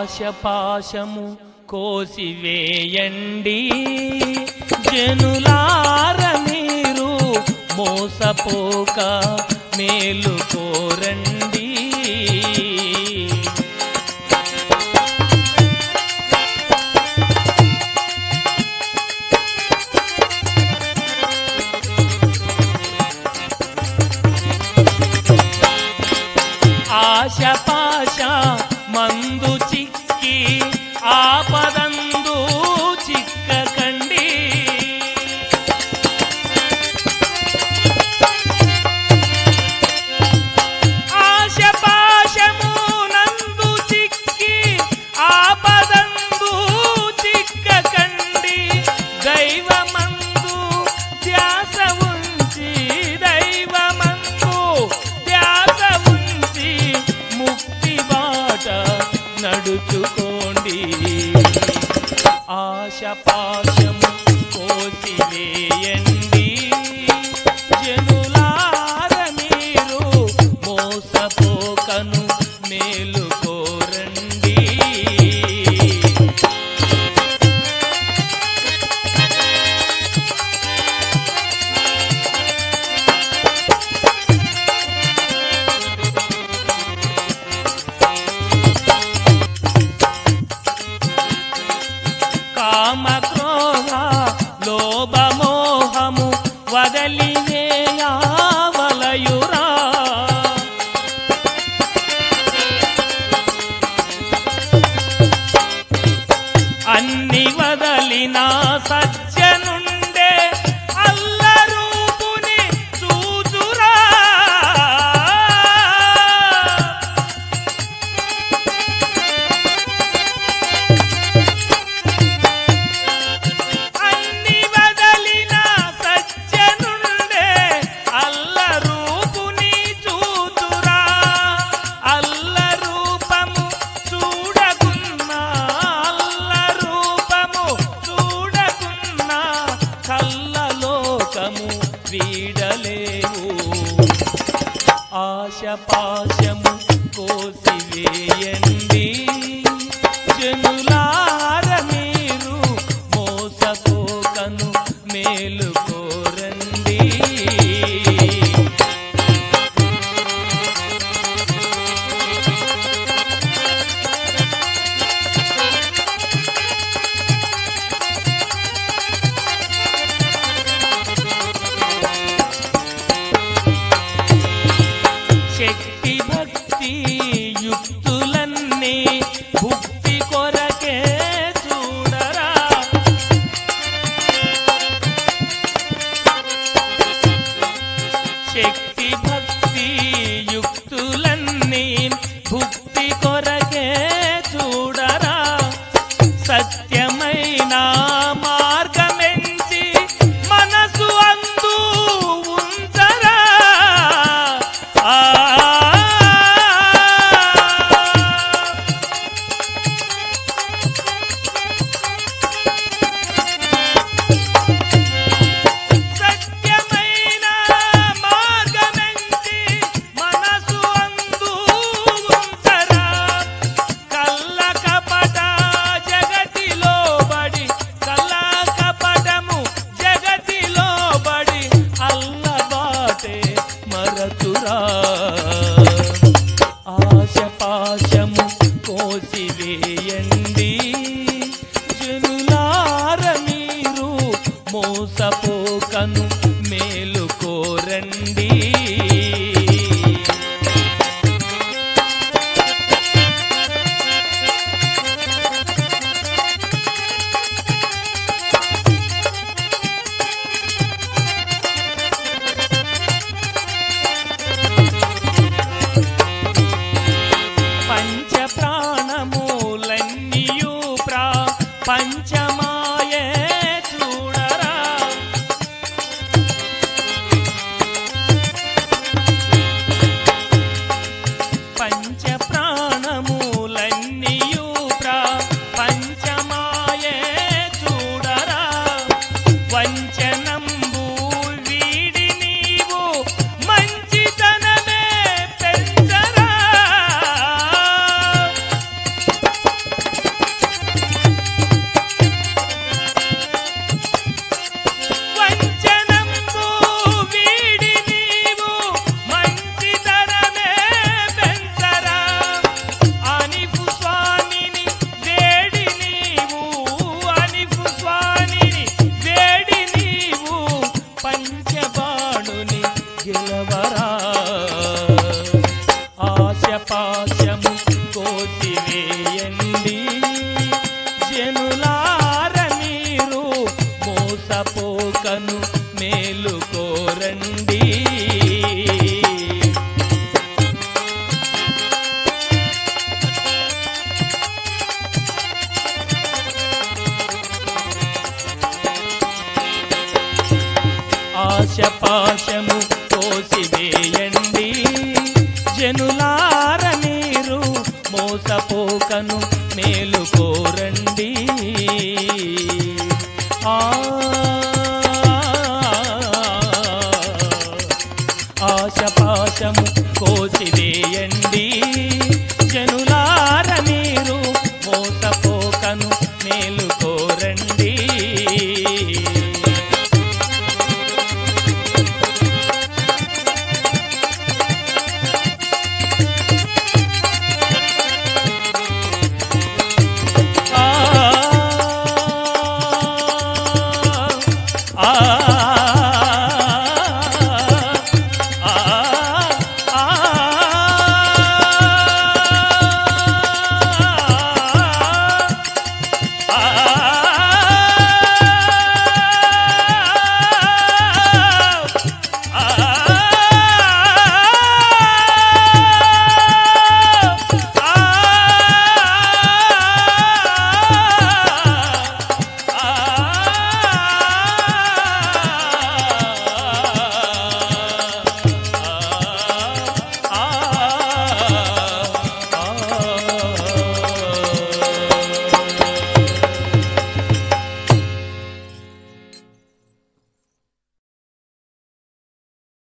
ఆశపాశము కోసివేయండి జనులార మీరు మోసపోక మేలు కోరండి ఆశపాశ మందు చిక్కి ఆపదందు చిక్కకండి ఆశపాశము నందు చిక్కి ఆపదందు చిక్కకండి దైవమందు ధ్యాస ఉంచి దైవమందు ధ్యాస ఉంచి ముక్తి బాట నడుచుకోండి ఆశపాశము కోసివేయండి జనులార మీరు మోసపోకను మేలు కోరండి కామక్రోధ లోభమోహము వదలివేయావలయురా అన్ని వదలిన సత్యనుండే అల్లరూపుని చూచురా అన్ని వదలిన సత్యనుండే అల్ల రూపుని చూతురా అల్ల రూపము చూడకున్నా అల్ల రూపము చూడకున్నా కల్లలోకము వీడలేవు ఆశపాశము కోసివేయండి జనులార మీరు మోసపోకను మేలు కోరండి శక్తి భక్తి యుక్తులన్నీ భుక్తి కొరకే చూడరా శక్తి భక్తి యుక్తులన్నీ భుక్తి కొరకే చూడరా సత్యమైన మార్గమెంచి మనసు అందు ఉంచరా ఆ సత్యమైన మార్గమెంచి మనసు అందు ఉంచరా కల్ల కపట జగతిలో బడి కల్ల కపటము జగతిలో బడి అల్లబాటే మరచురా ఆశపాశము కోసివేయండి జనులార మీరు మోసపోకను మేలు కోరండి పంచ ప్రాణములన్నీయు ప్రా పంచమాయే చూడరా గెలవరా ఆశ పాశము కోసివేయండి జనులార మీరు మోసపోకను మేలుకోరండి ఆశ పాశము కోసివేయండి జనులార మీరు మోసపోకను మేలుకోరండి ఆ ఆశ పాశము కోసివే